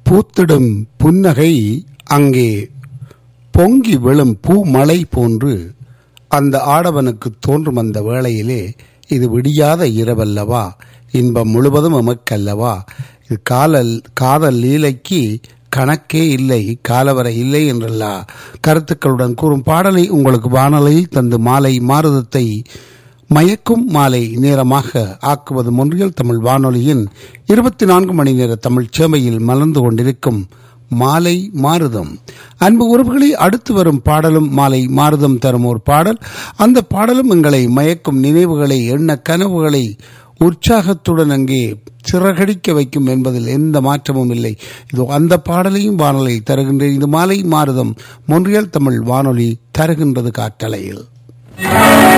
பூத்திடும் புன்னகை அங்கே பொங்கி விழும் பூமழை போன்று அந்த ஆடவனுக்கு தோன்றும் அந்த வேளையிலே இது விடியாத இரவல்லவா இன்பம் முழுவதும் எமக்கல்லவா இது காலல் காதல் லீலைக்கு கணக்கே இல்லை காலவரை இல்லை என்றல்லா கருத்துக்களுடன் கூறும் பாடலை உங்களுக்கு வானொலியில் தந்து மாலை மாறுதத்தை மயக்கும் மாலை நேரமாக ஆக்குவது ஒன்றியல் தமிழ் வானொலியின் இருபத்தி நான்கு மணி நேர தமிழ் சேவையில் மலர்ந்து கொண்டிருக்கும் மாலை மாறுதம் அன்பு உறவுகளை அடுத்து வரும் பாடலும் மாலை மாறுதம் தரும் ஒரு பாடல் அந்த பாடலும் எங்களை மயக்கும் நினைவுகளை எண்ண கனவுகளை உற்சாகத்துடன் அங்கே சிறகடிக்க வைக்கும் என்பதில் எந்த மாற்றமும் இல்லை இதோ அந்த பாடலையும் வானொலி தருகின்ற இது மாலை மாறுதம் மொன்றியல் தமிழ் வானொலி தருகின்றது காற்றலையில்